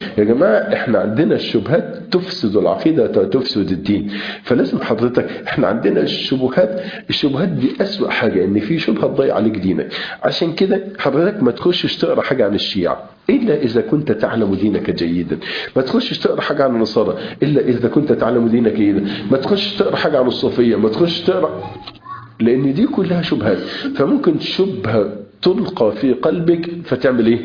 يا جماعة احنا عندنا الشبهات تفسد العقيدة تفسد الدين فلازم حضرتك احنا عندنا الشبهات الشبهات دي أسوأ حاجة ان في شبهة تضيع عليك دينك عشان كده حضرتك ما تخشش تقرا حاجة عن الشيعة إلا إذا كنت تعلم دينك جيدا ما تخشش تقرا حاجة عن النصارى إلا إذا كنت تعلم دينك جيدا ما تخشش تقرا حاجة عن الصوفية ما تخشش تقرا لأن دي كلها شبهات فممكن شبهة تلقى في قلبك فتعمل إيه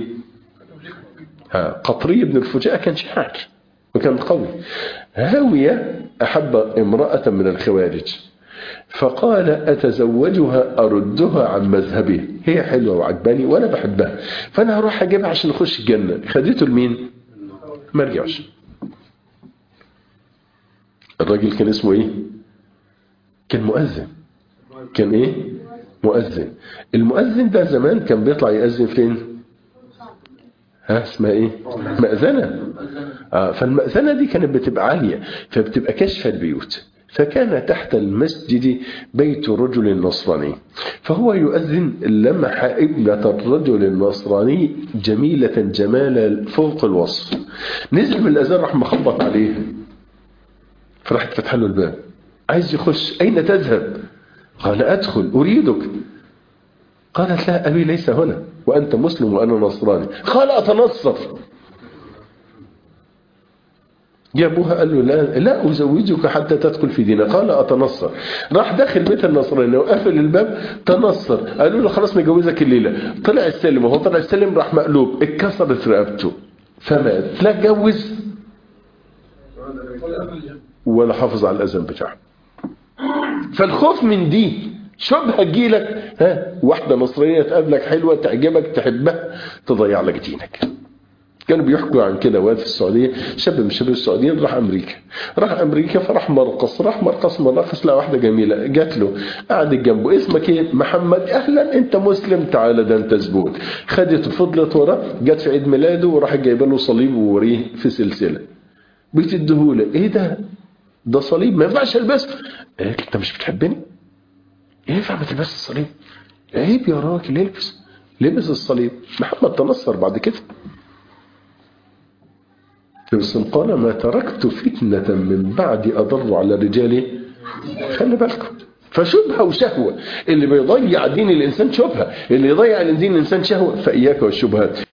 قطري بن الفجاء كان شاعر وكان قوي هاوية أحب امرأة من الخوارج فقال أتزوجها أردها عن مذهبه هي حلوة وعجباني وأنا بحبها فأنا هروح أجيبها عشان نخش الجنة خديته لمين ما رجعش الراجل كان اسمه ايه كان مؤذن كان ايه مؤذن المؤذن ده زمان كان بيطلع يأذن فين ها اسمها ايه مأذنة آه فالمأذنة دي كانت بتبقى عالية فبتبقى كشف البيوت فكان تحت المسجد بيت رجل نصراني فهو يؤذن لمح ابنة الرجل النصراني جميلة جمالا فوق الوصف نزل من الأذان راح مخبط عليه فراحت فتح له الباب عايز يخش أين تذهب قال أدخل أريدك قالت لا أبي ليس هنا وأنت مسلم وأنا نصراني قال أتنصر جابوها قال له لا, لا أزوجك حتى تدخل في دينك قال أتنصر راح داخل بيت النصراني وقفل الباب تنصر قالوا له خلاص نجوزك الليلة طلع السلم وهو طلع السلم راح مقلوب اتكسرت رقبته فمات لا اتجوز ولا حافظ على الأذان بتاعه فالخوف من دي شبهة تجيلك ها واحدة مصرية تقابلك حلوة تعجبك تحبها تضيع لك دينك كانوا بيحكوا عن كده واد في السعودية شاب من شباب السعوديين راح أمريكا راح أمريكا فراح مرقص راح مرقص مرقص لقى واحدة جميلة جات له قعدت جنبه اسمك ايه محمد أهلا أنت مسلم تعالى ده أنت زبون خدت فضلت وراه جت في عيد ميلاده وراح جايبه له صليب ووريه في سلسلة بتديهوله ايه ده ده صليب ما ينفعش البسه قالت انت مش بتحبني ينفع ما تلبس الصليب عيب يا راجل البس لبس الصليب محمد تنصر بعد كده بس قال ما تركت فتنة من بعد أضر على الرجال خلي بالكم فشبهة وشهوة اللي بيضيع دين الإنسان شبهة اللي يضيع دين الإنسان شهوة فإياك والشبهات